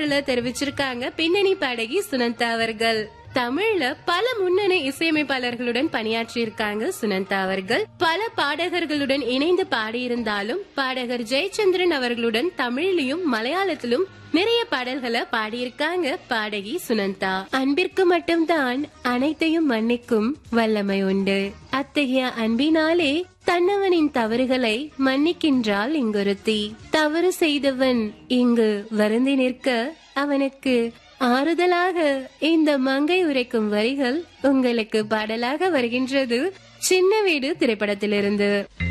ஒன்றுல தெரிவிச்சிருக்காங்க பின்னணி பாடகி சுனந்தா அவர்கள் தமிழ்ல பல முன்னணி இசையமைப்பாளர்களுடன் பணியாற்றி இருக்காங்க சுனந்தா அவர்கள் பல பாடகர்களுடன் இணைந்து பாடியிருந்தாலும் பாடகர் ஜெயச்சந்திரன் அவர்களுடன் தமிழ்லயும் மலையாளத்திலும் நிறைய பாடல்களை பாடியிருக்காங்க பாடகி சுனந்தா அன்பிற்கு மட்டும்தான் அனைத்தையும் மன்னிக்கும் வல்லமை உண்டு அத்தகைய அன்பினாலே தன்னவனின் தவறுகளை மன்னிக்கின்றாள் இங்கொருத்தி தவறு செய்தவன் இங்கு வருந்தி நிற்க அவனுக்கு ஆறுதலாக இந்த மங்கை உரைக்கும் வரிகள் உங்களுக்கு பாடலாக வருகின்றது சின்ன வீடு திரைப்படத்திலிருந்து